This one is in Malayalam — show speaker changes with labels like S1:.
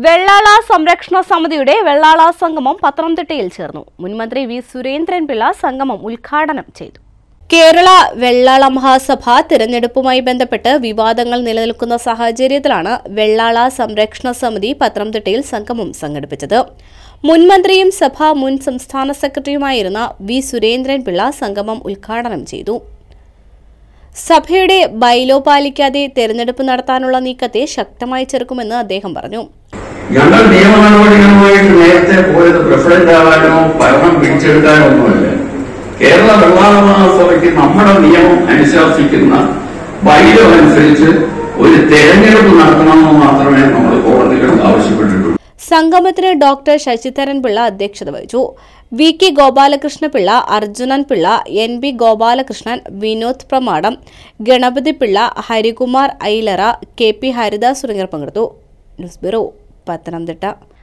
S1: വെള്ളാള സംരക്ഷണ സമിതിയുടെ വെള്ളാള സംഗമം പത്തനംതിട്ടയിൽ ചേർന്നു മുൻമന്ത്രി വി സുരേന്ദ്രൻപിള്ള സംഗമം ഉദ്ഘാടനം ചെയ്തു കേരള വെള്ളാള മഹാസഭ തിരഞ്ഞെടുപ്പുമായി ബന്ധപ്പെട്ട് വിവാദങ്ങൾ നിലനിൽക്കുന്ന സാഹചര്യത്തിലാണ് വെള്ളാള സംരക്ഷണ സമിതി പത്തനംതിട്ടയിൽ സംഗമം സംഘടിപ്പിച്ചത് മുൻമന്ത്രിയും സഭ മുൻ സംസ്ഥാന സെക്രട്ടറിയുമായിരുന്ന വി സുരേന്ദ്രൻപിള്ള സംഗമം ഉദ്ഘാടനം ചെയ്തു സഭയുടെ ബൈലോ പാലിക്കാതെ തെരഞ്ഞെടുപ്പ് നടത്താനുള്ള നീക്കത്തെ ശക്തമായി ചെറുക്കുമെന്ന് അദ്ദേഹം പറഞ്ഞു
S2: ഞങ്ങൾ നിയമ നടപടികളുമായിട്ട് നേരത്തെ പോയത് പ്രസിഡന്റ് ആവാനോ ഭരണം പിടിച്ചെടുക്കാനോ ഒന്നുമല്ല കേരള വെള്ളാള മഹാസഭയ്ക്ക് നമ്മുടെ നിയമം അനുശാസിക്കുന്ന ബൈലോ അനുസരിച്ച് ഒരു തെരഞ്ഞെടുപ്പ് നടത്തണമെന്ന് മാത്രമേ നമ്മൾ കോടതികൾ ആവശ്യപ്പെട്ടിട്ടുള്ളൂ
S1: സംഗമത്തിന് ഡോക്ടർ ശശിധരൻ പിള്ള അധ്യക്ഷത വഹിച്ചു V K Gopalakrishna Pillai Arjunan Pillai N B Gopalakrishnan Vinod Pramadam Ganapathi Pillai Harikumar Ailara K P Haridas തുടങ്ങിയവർ പങ്കെടുത്തു ന്യൂസ് ബ്യൂറോ പത്തനംതിട്ട